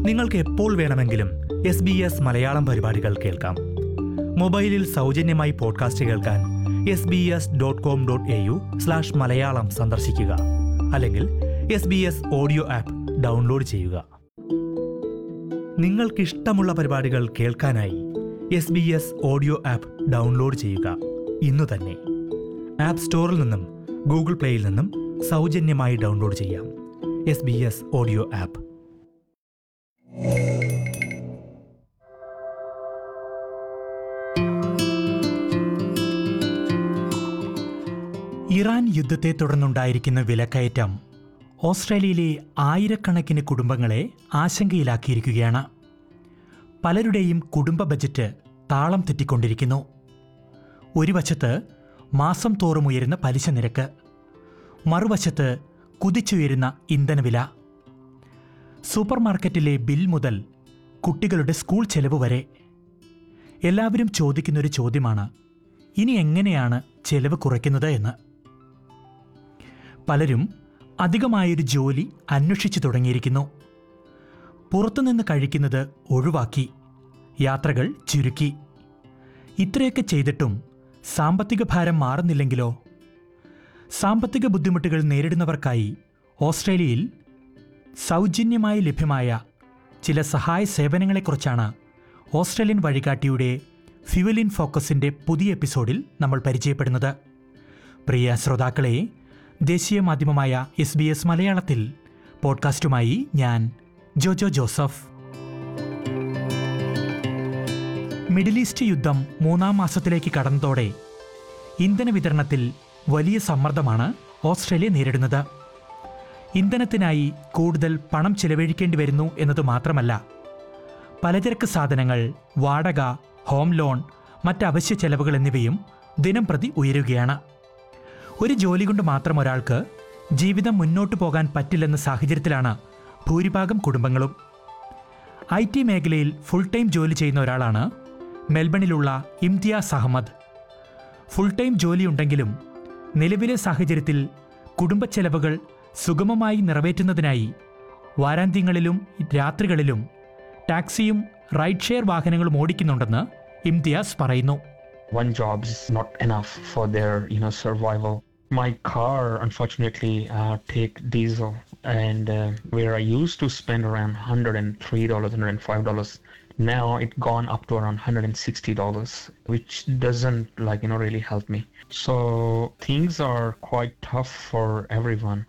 നിങ്ങൾക്ക് എപ്പോൾ വേണമെങ്കിലും എസ് ബി എസ് മലയാളം പരിപാടികൾ കേൾക്കാം മൊബൈലിൽ സൗജന്യമായി പോഡ്കാസ്റ്റ് കേൾക്കാൻ S B S dot com dot A U slash Malayalam സന്ദർശിക്കുക അല്ലെങ്കിൽ S B S audio app download ചെയ്യുക നിങ്ങൾക്കിഷ്ടമുള്ള പരിപാടികൾ കേൾക്കാനായി S B S audio app download ചെയ്യുക ഇന്നു തന്നെ ആപ്പ് സ്റ്റോറിൽ നിന്നും ഗൂഗിൾ പ്ലേയിൽ നിന്നും സൗജന്യമായി ഡൗൺലോഡ് ചെയ്യാം S B S audio app Iran യുദ്ധത്തെ തുടർന്നുണ്ടായിരിക്കുന്ന വിലക്കയറ്റം ഓസ്ട്രേലിയയിലെ ആയിരക്കണക്കിന് കുടുംബങ്ങളെ ആശങ്കയിലാക്കിയിരിക്കുകയാണ് പലരുടെയും കുടുംബ ബജറ്റ് താളം തെറ്റിക്കൊണ്ടിരിക്കുന്നു ഒരു വശത്ത് മാസം തോറും ഉയരുന്ന പലിശ നിരക്ക് മറുവശത്ത് കുതിച്ചുയരുന്ന ഇന്ധനവില സൂപ്പർ മാർക്കറ്റിലെ ബിൽ മുതൽ കുട്ടികളുടെ സ്കൂൾ ചെലവ് വരെ എല്ലാവരും ചോദിക്കുന്നൊരു ചോദ്യമാണ് ഇനി എങ്ങനെയാണ് ചെലവ് കുറയ്ക്കുന്നത് എന്ന് പലരും അധികമായൊരു ജോലി അന്വേഷിച്ചു തുടങ്ങിയിരിക്കുന്നു പുറത്തുനിന്ന് കഴിക്കുന്നത് ഒഴിവാക്കി യാത്രകൾ ചുരുക്കി ഇത്രയൊക്കെ ചെയ്തിട്ടും സാമ്പത്തിക ഭാരം മാറുന്നില്ലെങ്കിലോ സാമ്പത്തിക ബുദ്ധിമുട്ടുകൾ നേരിടുന്നവർക്കായി ഓസ്ട്രേലിയയിൽ സൗജന്യമായി ലഭ്യമായ ചില സഹായ സേവനങ്ങളെക്കുറിച്ചാണ് ഓസ്ട്രേലിയൻ വഴികാട്ടിയുടെ ഫ്യുവലിൻ ഫോക്കസിൻ്റെ പുതിയ എപ്പിസോഡിൽ നമ്മൾ പരിചയപ്പെടുന്നത് പ്രിയ ശ്രോതാക്കളെ ദേശീയ മാധ്യമമായ എസ് ബി എസ് മലയാളത്തിൽ പോഡ്കാസ്റ്റുമായി ഞാൻ ജോജോ ജോസഫ് മിഡിൽ ഈസ്റ്റ് യുദ്ധം മൂന്നാം മാസത്തിലേക്ക് കടന്നതോടെ ഇന്ധന വിതരണത്തിൽ വലിയ സമ്മർദ്ദമാണ് ഓസ്ട്രേലിയ നേരിടുന്നത് ഇന്ധനത്തിനായി കൂടുതൽ പണം ചെലവഴിക്കേണ്ടി വരുന്നു എന്നത് മാത്രമല്ല പലചരക്ക് സാധനങ്ങൾ വാടക ഹോം ലോൺ മറ്റ് അവശ്യ ചെലവുകൾ എന്നിവയും ദിനം പ്രതി ഉയരുകയാണ് ഒരു ജോലി കൊണ്ട് മാത്രം ഒരാൾക്ക് ജീവിതം മുന്നോട്ടു പോകാൻ പറ്റില്ലെന്ന സാഹചര്യത്തിലാണ് ഭൂരിഭാഗം കുടുംബങ്ങളും ഐ ടി മേഖലയിൽ ഫുൾ ടൈം ജോലി ചെയ്യുന്ന ഒരാളാണ് മെൽബണിലുള്ള ഇംതിയാസ് അഹമ്മദ് ഫുൾ ടൈം ജോലിയുണ്ടെങ്കിലും നിലവിലെ സാഹചര്യത്തിൽ കുടുംബ ചെലവുകൾ സുഗമമായി നിറവേറ്റുന്നതിനായി വാരാന്ത്യങ്ങളിലും രാത്രികളിലും ടാക്സിയും റൈഡ് ഷെയർ വാഹനങ്ങളും ഓടിക്കുന്നുണ്ടെന്ന് ഇംതിയാസ് പറയുന്നു one job is not enough for their you know survival my car unfortunately uh, take diesel and uh, where i used to spend around 103 dollars 105 dollars now it gone up to around 160 dollars which doesn't like you know really help me so things are quite tough for everyone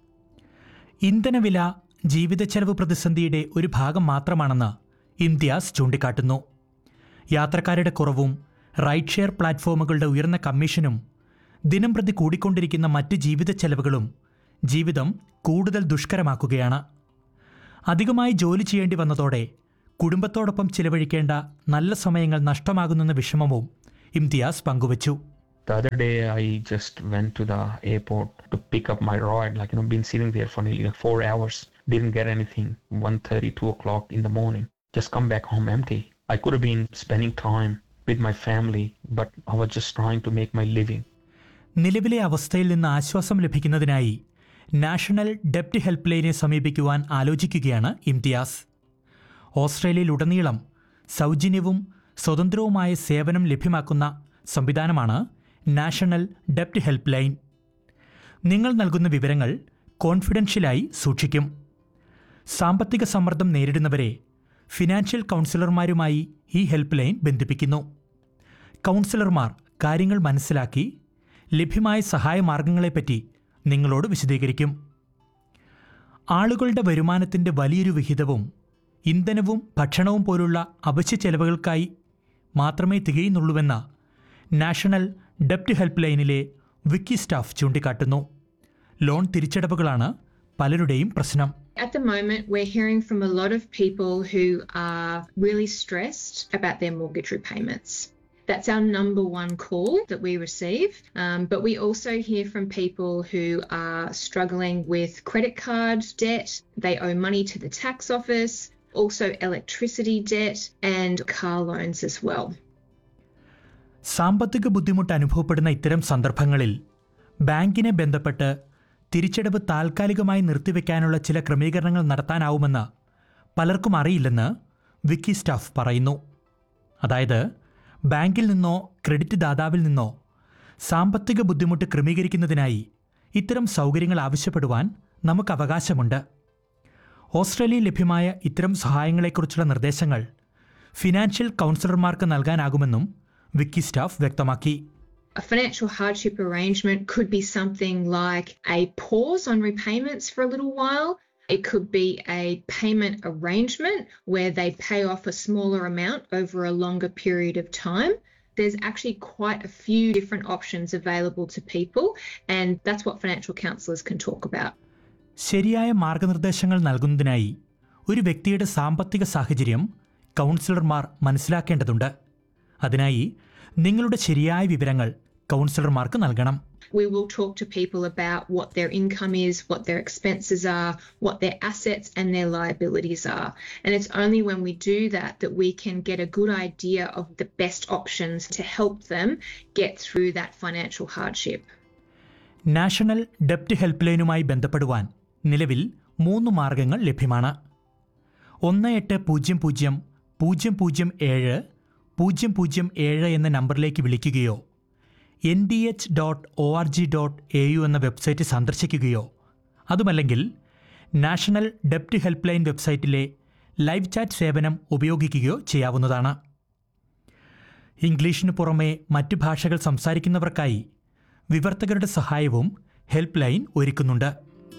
ഇന്ധനവില ജീവിതച്ചെലവ് പ്രതിസന്ധിയുടെ ഒരു ഭാഗം മാത്രമാണെന്ന് ഇംതിയാസ് ചൂണ്ടിക്കാട്ടുന്നു യാത്രക്കാരുടെ കുറവും ride share പ്ലാറ്റ്ഫോമുകളുടെ ഉയർന്ന കമ്മീഷനും ദിനം പ്രതി കൂടിക്കൊണ്ടിരിക്കുന്ന മറ്റ് ജീവിത ചെലവുകളും ജീവിതം കൂടുതൽ ദുഷ്കരമാക്കുകയാണ് അധികമായി ജോലി ചെയ്യേണ്ടി വന്നതോടെ കുടുംബത്തോടൊപ്പം ചിലവഴിക്കേണ്ട നല്ല സമയങ്ങൾ നഷ്ടമാകുന്നെന്ന വിഷമവും ഇംതിയാസ് പങ്കുവച്ചു The other day, I just went to the airport to pick up my ride. Like you know, been sitting there for nearly like four hours. Didn't get anything. 1.30, 2 o'clock in the morning. Just come back home empty. I could have been spending time with my family, but I was just trying to make my living. നിലവിലെ അവസ്ഥയിൽ നിന്ന് ആശ്വാസം ലഭിക്കുന്നതിനായി national ഡെപ്റ്റ് help ലൈനെ സമീപിക്കുവാൻ ആലോചിക്കുകയാണ് ഇംതിയാസ് ഓസ്ട്രേലിയയിലുടനീളം സൗജന്യവും സ്വതന്ത്രവുമായ സേവനം ലഭ്യമാക്കുന്ന സംവിധാനമാണ് നാഷണൽ ഡെപ്റ്റ് ഹെൽപ്പ് ലൈൻ നിങ്ങൾ നൽകുന്ന വിവരങ്ങൾ കോൺഫിഡൻഷ്യലായി സൂക്ഷിക്കും സാമ്പത്തിക സമ്മർദ്ദം നേരിടുന്നവരെ ഫിനാൻഷ്യൽ കൗൺസിലർമാരുമായി ഈ ഹെൽപ്പ് ലൈൻ ബന്ധിപ്പിക്കുന്നു കൗൺസിലർമാർ കാര്യങ്ങൾ മനസ്സിലാക്കി ലഭ്യമായ സഹായമാർഗങ്ങളെപ്പറ്റി നിങ്ങളോട് വിശദീകരിക്കും ആളുകളുടെ വരുമാനത്തിൻ്റെ വലിയൊരു വിഹിതവും ഇന്ധനവും ഭക്ഷണവും പോലുള്ള അവശ്യ ചെലവുകൾക്കായി മാത്രമേ തികയുന്നുള്ളൂവെന്ന നാഷണൽ ഡെപ്റ്റ് ഹെൽപ്പ് ലൈനിലെ വിക്കി സ്റ്റാഫ് ചൂണ്ടിക്കാട്ടുന്നു ലോൺ തിരിച്ചടവുകളാണ് പലരുടെയും പ്രശ്നം At the moment, we're hearing from a lot of people who are really stressed about their mortgage repayments. That's our number one call that we receive. Um, but we also hear from people who are struggling with credit card debt, they owe money to the tax office, also electricity debt, and car loans as well. സാമ്പത്തിക ബുദ്ധിമുട്ട് അനുഭവപ്പെടുന്ന ഇത്തരം സന്ദർഭങ്ങളിൽ ബാങ്കിനെ ബന്ധപ്പെട്ട് തിരിച്ചടവ് താൽക്കാലികമായി നിർത്തിവെക്കാനുള്ള ചില ക്രമീകരണങ്ങൾ നടത്താനാവുമെന്ന് പലർക്കും അറിയില്ലെന്ന് വിക്കി സ്റ്റാഫ് പറയുന്നു അതായത് ബാങ്കിൽ നിന്നോ ക്രെഡിറ്റ് ദാതാവിൽ നിന്നോ സാമ്പത്തിക ബുദ്ധിമുട്ട് ക്രമീകരിക്കുന്നതിനായി ഇത്തരം സൗകര്യങ്ങൾ ആവശ്യപ്പെടുവാൻ നമുക്ക് അവകാശമുണ്ട് ഓസ്ട്രേലിയയിൽ ലഭ്യമായ ഇത്തരം സഹായങ്ങളെക്കുറിച്ചുള്ള നിർദ്ദേശങ്ങൾ ഫിനാൻഷ്യൽ കൗൺസിലർമാർക്ക് നൽകാനാകുമെന്നും വിക്കി സ്റ്റാഫ് വ്യക്തമാക്കി A financial hardship arrangement could be something like a pause on repayments for a little while. It could be a payment arrangement where they pay off a smaller amount over a longer period of time. There's actually quite a few different options available to people, and that's what financial counsellors can talk about. ശരിയായ മാർഗനിർദ്ദേശങ്ങൾ നൽകുന്നതിനായി ഒരു വ്യക്തിയുടെ സാമ്പത്തിക സാഹചര്യം കൗൺസിലർമാർ മനസ്സിലാക്കേണ്ടതുണ്ട് അതിനായി നിങ്ങളുടെ ശരിയായ വിവരങ്ങൾ കൗൺസിലർമാർക്ക് നൽകണം We will talk to people about what their income is, what their expenses are, what their assets and their liabilities are. And it's only when we do that that we can get a good idea of the best options to help them get through that financial hardship. National ഡെപ്റ്റ് help ലൈനുമായി ബന്ധപ്പെടുവാൻ നിലവിൽ മൂന്ന് മാർഗങ്ങൾ ലഭ്യമാണ് ഒന്ന് എട്ട് പൂജ്യം പൂജ്യം പൂജ്യം പൂജ്യം ഏഴ് പൂജ്യം പൂജ്യം ഏഴ് എന്ന നമ്പറിലേക്ക് വിളിക്കുകയോ N D H dot O R G dot A U എന്ന വെബ്സൈറ്റ് സന്ദർശിക്കുകയോ അതുമല്ലെങ്കിൽ നാഷണൽ ഡെപ്റ്റ് ഹെൽപ്പ് ലൈൻ വെബ്സൈറ്റിലെ ലൈവ് ചാറ്റ് സേവനം ഉപയോഗിക്കുകയോ ചെയ്യാവുന്നതാണ് ഇംഗ്ലീഷിന് പുറമെ മറ്റു ഭാഷകൾ സംസാരിക്കുന്നവർക്കായി വിവർത്തകരുടെ സഹായവും ഹെൽപ്പ് ലൈൻ ഒരുക്കുന്നുണ്ട്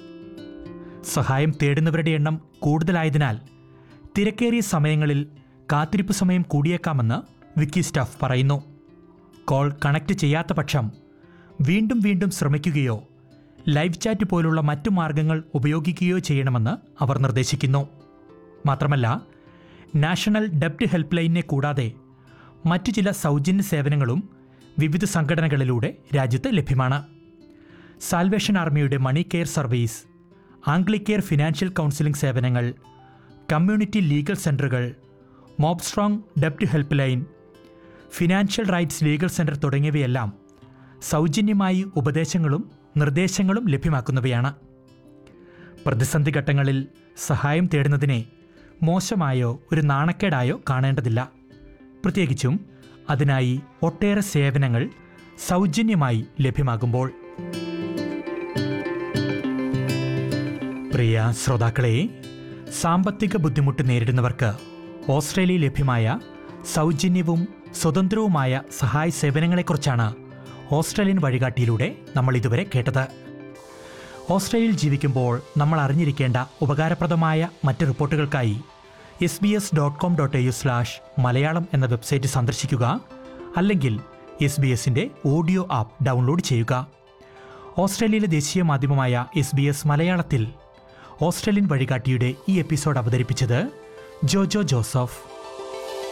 സഹായം തേടുന്നവരുടെ എണ്ണം കൂടുതലായതിനാൽ തിരക്കേറിയ സമയങ്ങളിൽ കാത്തിരിപ്പ് സമയം കൂടിയേക്കാമെന്ന് വിക്കി സ്റ്റാഫ് പറയുന്നു കോൾ കണക്ട് ചെയ്യാത്ത പക്ഷം വീണ്ടും വീണ്ടും ശ്രമിക്കുകയോ ലൈവ് ചാറ്റ് പോലുള്ള മറ്റു മാർഗങ്ങൾ ഉപയോഗിക്കുകയോ ചെയ്യണമെന്ന് അവർ നിർദ്ദേശിക്കുന്നു മാത്രമല്ല നാഷണൽ ഡെപ്റ്റ് ഹെൽപ്പ് ലൈനിനെ കൂടാതെ മറ്റു ചില സൗജന്യ സേവനങ്ങളും വിവിധ സംഘടനകളിലൂടെ രാജ്യത്ത് ലഭ്യമാണ് സാൽവേഷൻ ആർമിയുടെ money care service Anglicare financial counselling സേവനങ്ങൾ കമ്മ്യൂണിറ്റി ലീഗൽ സെൻ്ററുകൾ മോബ് സ്ട്രോങ് ഡെപ്റ്റ് help line financial rights legal centre തുടങ്ങിയവയെല്ലാം സൗജന്യമായി ഉപദേശങ്ങളും നിർദ്ദേശങ്ങളും ലഭ്യമാക്കുന്നവയാണ് പ്രതിസന്ധി ഘട്ടങ്ങളിൽ സഹായം തേടുന്നതിനെ മോശമായോ ഒരു നാണക്കേടായോ കാണേണ്ടതില്ല പ്രത്യേകിച്ചും അതിനായി ഒട്ടേറെ സേവനങ്ങൾ സൗജന്യമായി ലഭ്യമാകുമ്പോൾ പ്രിയ ശ്രോതാക്കളെ സാമ്പത്തിക ബുദ്ധിമുട്ട് നേരിടുന്നവർക്ക് ഓസ്ട്രേലിയയിൽ ലഭ്യമായ സൗജന്യവും സ്വതന്ത്രവുമായ സഹായ സേവനങ്ങളെക്കുറിച്ചാണ് ഓസ്ട്രേലിയൻ വഴികാട്ടിയിലൂടെ നമ്മൾ ഇതുവരെ കേട്ടത് ഓസ്ട്രേലിയയിൽ ജീവിക്കുമ്പോൾ നമ്മൾ അറിഞ്ഞിരിക്കേണ്ട ഉപകാരപ്രദമായ മറ്റ് റിപ്പോർട്ടുകൾക്കായി S B S dot com dot A slash Malayalam എന്ന വെബ്സൈറ്റ് സന്ദർശിക്കുക അല്ലെങ്കിൽ എസ് ബി എസിൻ്റെ ഓഡിയോ ആപ്പ് ഡൗൺലോഡ് ചെയ്യുക ഓസ്ട്രേലിയയിലെ ദേശീയ മാധ്യമമായ എസ് ബി എസ് മലയാളത്തിൽ ഓസ്ട്രേലിയൻ വഴികാട്ടിയുടെ ഈ എപ്പിസോഡ് അവതരിപ്പിച്ചത് ജോജോ ജോസഫ്